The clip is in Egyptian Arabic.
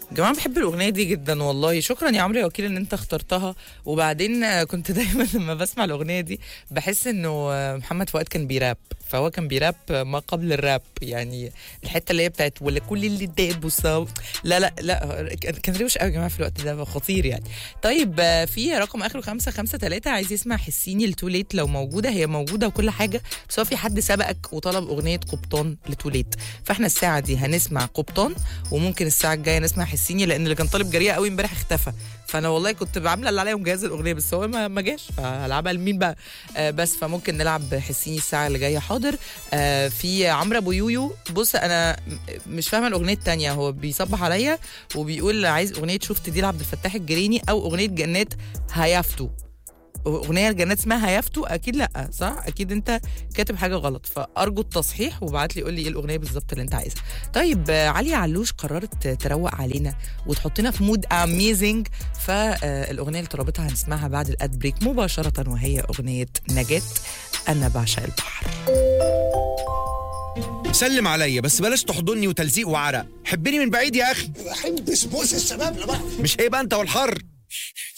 يا جماعه بحب الاغنيه دي جدا والله شكرا يا عمرو يا وكيل ان انت اخترتها وبعدين آه، كنت دايما لما بسمع الاغنيه دي بحس انه آه، محمد فؤاد كان بيراب فهو كان بيراب آه، ما قبل الراب يعني الحته اللي هي بتاعت ولا كل اللي داب وصاب لا لا لا كان- كان روش قوي يا جماعه في الوقت ده خطير يعني طيب آه، في رقم اخره خمسة خمسة تلاتة عايز يسمع حسيني لتوليت لو موجوده هي موجوده وكل حاجه بس هو في حد سبقك وطلب اغنيه قبطان لتوليت فاحنا الساعه دي هنسمع قبطان وممكن الساعه الجايه نسمع حسيني لان اللي كان طالب جريئه قوي امبارح اختفى فانا والله كنت بعمل اللي عليا ومجهز الاغنيه بس هو ما ما جاش فهلعبها لمين بقى آه بس فممكن نلعب حسيني الساعه اللي جايه حاضر آه في عمرو ابو يويو بص انا م- مش فاهمه الاغنيه التانية هو بيصبح عليا وبيقول عايز اغنيه شفت دي لعبد الفتاح الجريني او اغنيه جنات هيافتو اغنيه الجنات اسمها هيافتو اكيد لا صح اكيد انت كاتب حاجه غلط فارجو التصحيح وابعت لي قول لي ايه الاغنيه بالظبط اللي انت عايزها طيب آه، علي علوش قررت تروق علينا وتحطنا في مود اميزنج فالاغنيه اللي طلبتها هنسمعها بعد الاد بريك مباشره وهي اغنيه نجاة انا بعشق البحر سلم عليا بس بلاش تحضني وتلزيق وعرق حبني من بعيد يا اخي بحب سبوس الشباب لبعض مش هيبقى انت والحر